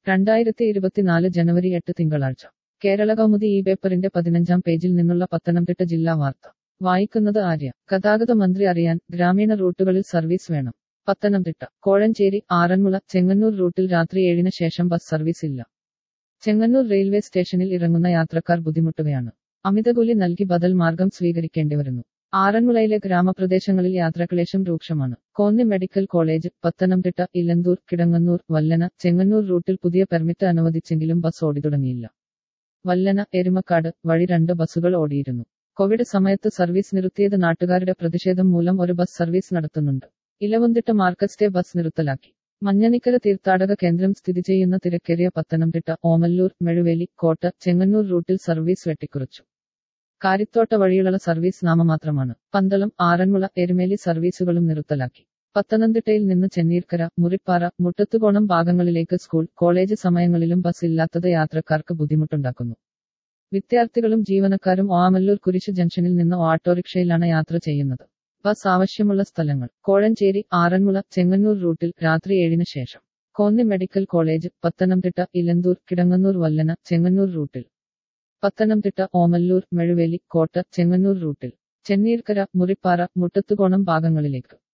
രണ്ടായിരത്തി ഇരുപത്തിനാല് ജനുവരി എട്ട് തിങ്കളാഴ്ച കേരള കൗമുദി ഈ പേപ്പറിന്റെ പതിനഞ്ചാം പേജിൽ നിന്നുള്ള പത്തനംതിട്ട ജില്ലാ വാർത്ത വായിക്കുന്നത് ആര്യ ഗതാഗത മന്ത്രി അറിയാൻ ഗ്രാമീണ റൂട്ടുകളിൽ സർവീസ് വേണം പത്തനംതിട്ട കോഴഞ്ചേരി ആറന്മുള ചെങ്ങന്നൂർ റൂട്ടിൽ രാത്രി ഏഴിന് ശേഷം ബസ് സർവീസ് ഇല്ല ചെങ്ങന്നൂർ റെയിൽവേ സ്റ്റേഷനിൽ ഇറങ്ങുന്ന യാത്രക്കാർ ബുദ്ധിമുട്ടുകയാണ് അമിതകൂലി നൽകി ബദൽ മാർഗം സ്വീകരിക്കേണ്ടി വരുന്നു ആറന്മുളയിലെ ഗ്രാമപ്രദേശങ്ങളിൽ യാത്രാക്ലേശം രൂക്ഷമാണ് കോന്നി മെഡിക്കൽ കോളേജ് പത്തനംതിട്ട ഇലന്തൂർ കിടങ്ങന്നൂർ വല്ലന ചെങ്ങന്നൂർ റൂട്ടിൽ പുതിയ പെർമിറ്റ് അനുവദിച്ചെങ്കിലും ബസ് ഓടിത്തുടങ്ങിയില്ല വല്ലന എരുമക്കാട് വഴി രണ്ട് ബസ്സുകൾ ഓടിയിരുന്നു കോവിഡ് സമയത്ത് സർവീസ് നിർത്തിയത് നാട്ടുകാരുടെ പ്രതിഷേധം മൂലം ഒരു ബസ് സർവീസ് നടത്തുന്നുണ്ട് ഇലവന്തിട്ട മാർക്കസ്റ്റേ ബസ് നിർത്തലാക്കി മഞ്ഞനിക്കര തീർത്ഥാടക കേന്ദ്രം സ്ഥിതി ചെയ്യുന്ന തിരക്കേറിയ പത്തനംതിട്ട ഓമല്ലൂർ മെഴുവേലി കോട്ട ചെങ്ങന്നൂർ റൂട്ടിൽ സർവീസ് വെട്ടിക്കുറച്ചു കാരിത്തോട്ട വഴിയുള്ള സർവീസ് നാമമാത്രമാണ് പന്തളം ആറന്മുള എരുമേലി സർവീസുകളും നിർത്തലാക്കി പത്തനംതിട്ടയിൽ നിന്ന് ചെന്നീർക്കര മുറിപ്പാറ മുട്ടത്തുകോണം ഭാഗങ്ങളിലേക്ക് സ്കൂൾ കോളേജ് സമയങ്ങളിലും ബസ് ഇല്ലാത്തത് യാത്രക്കാർക്ക് ബുദ്ധിമുട്ടുണ്ടാക്കുന്നു വിദ്യാർത്ഥികളും ജീവനക്കാരും ഓമല്ലൂർ കുരിശ് ജംഗ്ഷനിൽ നിന്ന് ഓട്ടോറിക്ഷയിലാണ് യാത്ര ചെയ്യുന്നത് ബസ് ആവശ്യമുള്ള സ്ഥലങ്ങൾ കോഴഞ്ചേരി ആറന്മുള ചെങ്ങന്നൂർ റൂട്ടിൽ രാത്രി ഏഴിന് ശേഷം കോന്നി മെഡിക്കൽ കോളേജ് പത്തനംതിട്ട ഇലന്തൂർ കിടങ്ങന്നൂർ വല്ലന ചെങ്ങന്നൂർ റൂട്ടിൽ പത്തനംതിട്ട ഓമല്ലൂർ മെഴുവേലി കോട്ട ചെങ്ങന്നൂർ റൂട്ടിൽ ചെന്നീർക്കര മുറിപ്പാറ മുട്ടത്തുകോണം ഭാഗങ്ങളിലേക്ക്